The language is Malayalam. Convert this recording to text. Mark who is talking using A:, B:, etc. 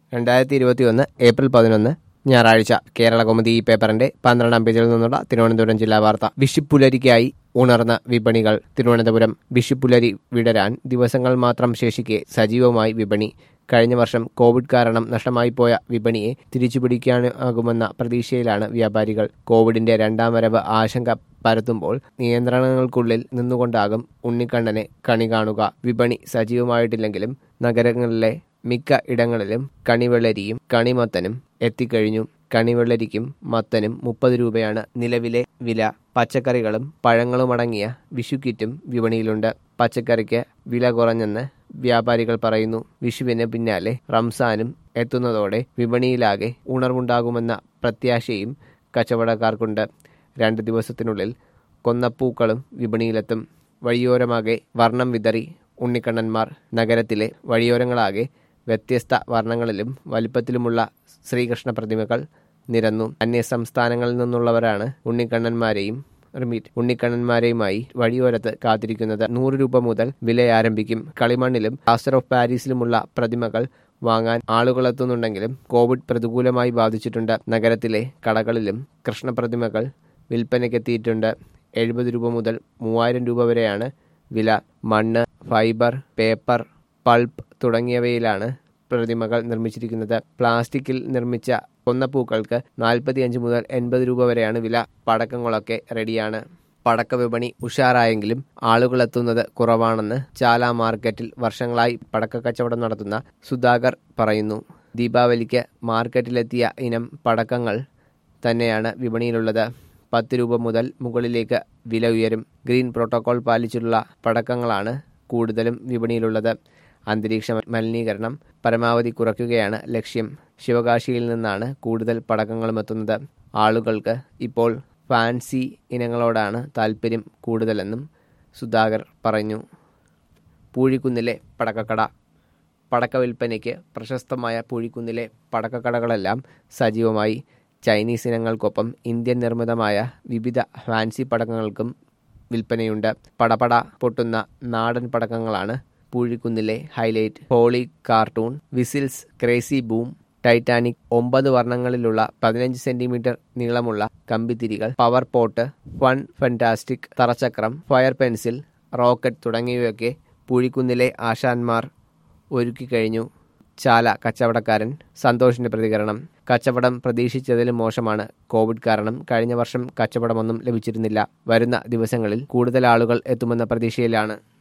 A: രണ്ടായിരത്തി ഇരുപത്തി ഒന്ന് ഏപ്രിൽ പതിനൊന്ന് ഞായറാഴ്ച കേരള കൗമുദി ഈ പേപ്പറിന്റെ പന്ത്രണ്ടാം പേജിൽ നിന്നുള്ള തിരുവനന്തപുരം ജില്ലാ വാർത്ത വിഷിപ്പുലരിക്കായി ഉണർന്ന വിപണികൾ തിരുവനന്തപുരം വിഷിപ്പുലരി വിടരാൻ ദിവസങ്ങൾ മാത്രം ശേഷിക്കെ സജീവമായി വിപണി കഴിഞ്ഞ വർഷം കോവിഡ് കാരണം നഷ്ടമായി പോയ വിപണിയെ തിരിച്ചുപിടിക്കാനാകുമെന്ന പ്രതീക്ഷയിലാണ് വ്യാപാരികൾ കോവിഡിന്റെ രണ്ടാം വരവ് ആശങ്ക പരത്തുമ്പോൾ നിയന്ത്രണങ്ങൾക്കുള്ളിൽ നിന്നുകൊണ്ടാകും ഉണ്ണിക്കണ്ണനെ കണി കാണുക വിപണി സജീവമായിട്ടില്ലെങ്കിലും നഗരങ്ങളിലെ മിക്ക ഇടങ്ങളിലും കണിവെള്ളരിയും കണിമത്തനും എത്തിക്കഴിഞ്ഞു കണിവെള്ളരിക്കും മത്തനും മുപ്പത് രൂപയാണ് നിലവിലെ വില പച്ചക്കറികളും പഴങ്ങളുമടങ്ങിയ വിഷുക്കിറ്റും വിപണിയിലുണ്ട് പച്ചക്കറിക്ക് വില കുറഞ്ഞെന്ന് വ്യാപാരികൾ പറയുന്നു വിഷുവിന് പിന്നാലെ റംസാനും എത്തുന്നതോടെ വിപണിയിലാകെ ഉണർവുണ്ടാകുമെന്ന പ്രത്യാശയും കച്ചവടക്കാർക്കുണ്ട് രണ്ട് ദിവസത്തിനുള്ളിൽ കൊന്നപ്പൂക്കളും വിപണിയിലെത്തും വഴിയോരമാകെ വർണ്ണം വിതറി ഉണ്ണിക്കണ്ണന്മാർ നഗരത്തിലെ വഴിയോരങ്ങളാകെ വ്യത്യസ്ത വർണ്ണങ്ങളിലും വലിപ്പത്തിലുമുള്ള ശ്രീകൃഷ്ണ പ്രതിമകൾ നിരന്നു അന്യ സംസ്ഥാനങ്ങളിൽ നിന്നുള്ളവരാണ് ഉണ്ണിക്കണ്ണന്മാരെയും റിമീറ്റ് ഉണ്ണിക്കണ്ണന്മാരെയുമായി വഴിയോരത്ത് കാത്തിരിക്കുന്നത് നൂറ് രൂപ മുതൽ വില ആരംഭിക്കും കളിമണ്ണിലും പ്ലാസ്റ്റർ ഓഫ് പാരീസിലുമുള്ള പ്രതിമകൾ വാങ്ങാൻ ആളുകളെത്തുന്നുണ്ടെങ്കിലും കോവിഡ് പ്രതികൂലമായി ബാധിച്ചിട്ടുണ്ട് നഗരത്തിലെ കടകളിലും കൃഷ്ണപ്രതിമകൾ വിൽപ്പനയ്ക്കെത്തിയിട്ടുണ്ട് എഴുപത് രൂപ മുതൽ മൂവായിരം രൂപ വരെയാണ് വില മണ്ണ് ഫൈബർ പേപ്പർ പൾപ്പ് തുടങ്ങിയവയിലാണ് പ്രതിമകൾ നിർമ്മിച്ചിരിക്കുന്നത് പ്ലാസ്റ്റിക്കിൽ നിർമ്മിച്ച കൊന്നപ്പൂക്കൾക്ക് നാൽപ്പത്തിയഞ്ച് മുതൽ എൺപത് രൂപ വരെയാണ് വില പടക്കങ്ങളൊക്കെ റെഡിയാണ് പടക്ക വിപണി ഉഷാറായെങ്കിലും ആളുകൾ എത്തുന്നത് കുറവാണെന്ന് ചാല മാർക്കറ്റിൽ വർഷങ്ങളായി പടക്ക കച്ചവടം നടത്തുന്ന സുധാകർ പറയുന്നു ദീപാവലിക്ക് മാർക്കറ്റിലെത്തിയ ഇനം പടക്കങ്ങൾ തന്നെയാണ് വിപണിയിലുള്ളത് പത്ത് രൂപ മുതൽ മുകളിലേക്ക് വില ഉയരും ഗ്രീൻ പ്രോട്ടോകോൾ പാലിച്ചിട്ടുള്ള പടക്കങ്ങളാണ് കൂടുതലും വിപണിയിലുള്ളത് അന്തരീക്ഷ മലിനീകരണം പരമാവധി കുറയ്ക്കുകയാണ് ലക്ഷ്യം ശിവകാശിയിൽ നിന്നാണ് കൂടുതൽ പടക്കങ്ങളും എത്തുന്നത് ആളുകൾക്ക് ഇപ്പോൾ ഫാൻസി ഇനങ്ങളോടാണ് താല്പര്യം കൂടുതലെന്നും സുധാകർ പറഞ്ഞു പൂഴിക്കുന്നിലെ പടക്കക്കട പടക്ക വിൽപ്പനയ്ക്ക് പ്രശസ്തമായ പൂഴിക്കുന്നിലെ പടക്കക്കടകളെല്ലാം സജീവമായി ചൈനീസ് ഇനങ്ങൾക്കൊപ്പം ഇന്ത്യൻ നിർമ്മിതമായ വിവിധ ഫാൻസി പടക്കങ്ങൾക്കും വിൽപ്പനയുണ്ട് പടപട പൊട്ടുന്ന നാടൻ പടക്കങ്ങളാണ് പൂഴിക്കുന്നിലെ highlight holy cartoon whistles crazy boom Titanic ഒമ്പത് വർണ്ണങ്ങളിലുള്ള പതിനഞ്ച് സെന്റിമീറ്റർ നീളമുള്ള കമ്പിത്തിരികൾ പവർ പോട്ട് ഫൺ ഫന്റാസ്റ്റിക് തറച്ചക്രം ഫയർ പെൻസിൽ റോക്കറ്റ് തുടങ്ങിയവയൊക്കെ പൂഴിക്കുന്നിലെ ആശാന്മാർ ഒരുക്കിക്കഴിഞ്ഞു ചാല കച്ചവടക്കാരൻ സന്തോഷിന്റെ പ്രതികരണം കച്ചവടം പ്രതീക്ഷിച്ചതിലും മോശമാണ് കോവിഡ് കാരണം കഴിഞ്ഞ വർഷം കച്ചവടമൊന്നും ലഭിച്ചിരുന്നില്ല വരുന്ന ദിവസങ്ങളിൽ കൂടുതൽ ആളുകൾ എത്തുമെന്ന പ്രതീക്ഷയിലാണ്